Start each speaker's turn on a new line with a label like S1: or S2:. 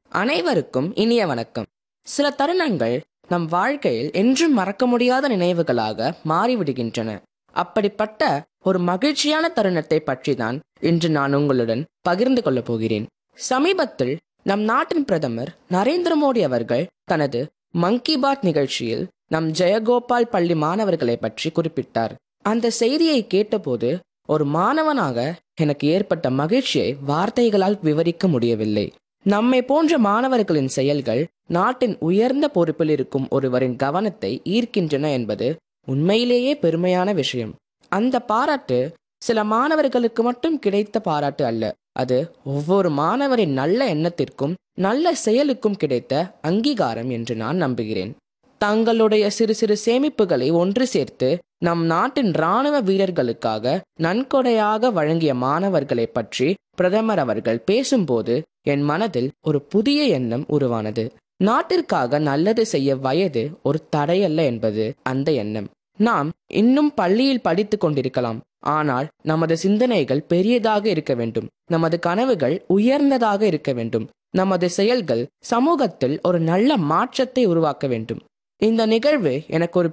S1: அனைவருக்கும் இனிய வணக்கம் சில தருணங்கள் நம் வாழ்க்கையில் என்றும் மறக்க முடியாத நினைவுகளாக மாறிவிடுகின்றன அப்படிப்பட்ட ஒரு மகிழ்ச்சியான தருணத்தை பற்றி தான் இன்று நான் உங்களுடன் பகிர்ந்து கொள்ளப் போகிறேன் சமீபத்தில் நம் நாட்டின் பிரதமர் நரேந்திர மோடி அவர்கள் தனது மங்கி பாத் நிகழ்ச்சியில் நம் ஜெயகோபால் பள்ளி மாணவர்களை பற்றி குறிப்பிட்டார் அந்த செய்தியை கேட்டபோது ஒரு மாணவனாக எனக்கு ஏற்பட்ட மகிழ்ச்சியை வார்த்தைகளால் விவரிக்க முடியவில்லை நம்மை போன்ற மாணவர்களின் செயல்கள் நாட்டின் உயர்ந்த பொறுப்பில் இருக்கும் ஒருவரின் கவனத்தை ஈர்க்கின்றன என்பது உண்மையிலேயே பெருமையான விஷயம் அந்த பாராட்டு சில மாணவர்களுக்கு மட்டும் கிடைத்த பாராட்டு அல்ல அது ஒவ்வொரு மாணவரின் நல்ல எண்ணத்திற்கும் நல்ல செயலுக்கும் கிடைத்த அங்கீகாரம் என்று நான் நம்புகிறேன் தங்களுடைய சிறு சிறு சேமிப்புகளை ஒன்று சேர்த்து நம் நாட்டின் இராணுவ வீரர்களுக்காக நன்கொடையாக வழங்கிய மாணவர்களை பற்றி பிரதமர் அவர்கள் பேசும்போது என் மனதில் ஒரு புதிய எண்ணம் உருவானது நாட்டிற்காக நல்லது செய்ய வயது ஒரு தடையல்ல என்பது அந்த எண்ணம் நாம் இன்னும் பள்ளியில் படித்துக் கொண்டிருக்கலாம் ஆனால் நமது சிந்தனைகள் பெரியதாக இருக்க வேண்டும் நமது கனவுகள் உயர்ந்ததாக இருக்க வேண்டும் நமது செயல்கள் சமூகத்தில் ஒரு நல்ல மாற்றத்தை உருவாக்க வேண்டும் இந்த நிகழ்வு எனக்கு ஒரு